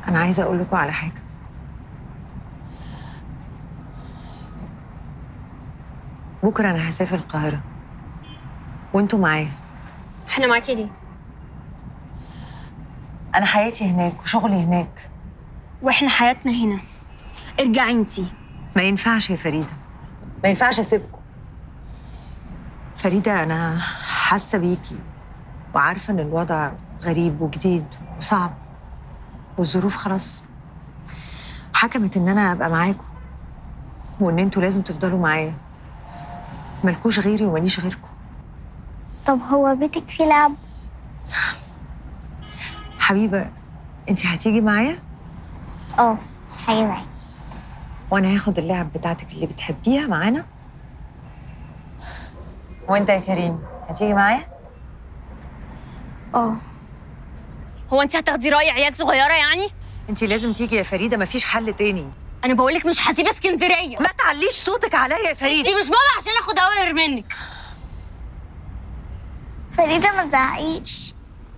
انا عايزه اقول لكم على حاجه بكره انا هسافر القاهره وانتوا معايا احنا معاكي ليه انا حياتي هناك وشغلي هناك واحنا حياتنا هنا ارجعي انتي ما ينفعش يا فريده ما ينفعش اسيبكم فريده انا حاسه بيكي وعارفه ان الوضع غريب وجديد وصعب والظروف خلاص حكمت ان انا ابقى معاكم وان انتوا لازم تفضلوا معايا ملكوش غيري وماليش غيركم طب هو بيتك فيه لعب حبيبه انت هتيجي معايا اه حاجة معاكي وانا هاخد اللعب بتاعتك اللي بتحبيها معانا وانت يا كريم هتيجي معايا اه هو انت هتاخدي راي عيال صغيره يعني انت لازم تيجي يا فريده مفيش حل تاني انا بقولك مش هسيب اسكندريه ما تعليش صوتك عليا يا فريده انتي مش ماما عشان اخد اوامر منك فريدة ما تزعقيش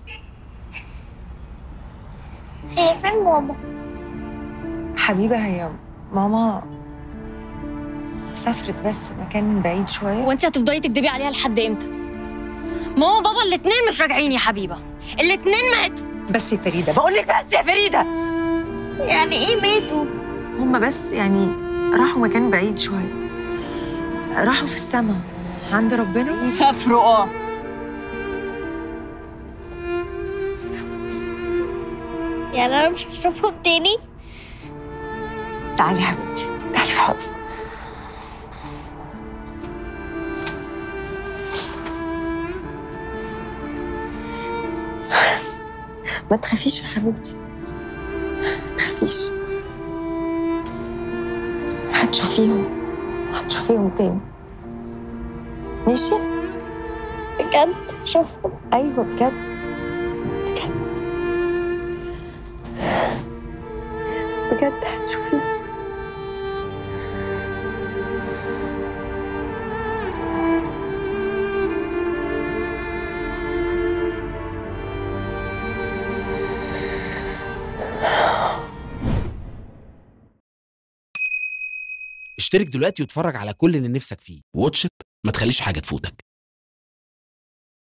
هي فين ماما؟ حبيبه هي ماما سافرت بس مكان بعيد شويه هو انت هتفضلي تكدبي عليها لحد امتى ماما وبابا الاتنين مش راجعين يا حبيبه الاتنين ماتوا بس يا فريده بقول لك بس يا فريده يعني ايه ماتوا؟ هما بس يعني راحوا مكان بعيد شويه راحوا في السما عند ربنا سافروا اه يعني انا مش هشوفهم تاني؟ تعالي يا حبيبتي تعالي في حضني ما تخافيش يا حبيبتي ما تخافيش هتشوفيهم هتشوفيهم تاني ماشي بجد هشوفهم ايوه بجد بجد بجد هتشوفيهم اشترك دلوقتي واتفرج على كل اللي نفسك فيه واتش إت، ما تخليش حاجة تفوتك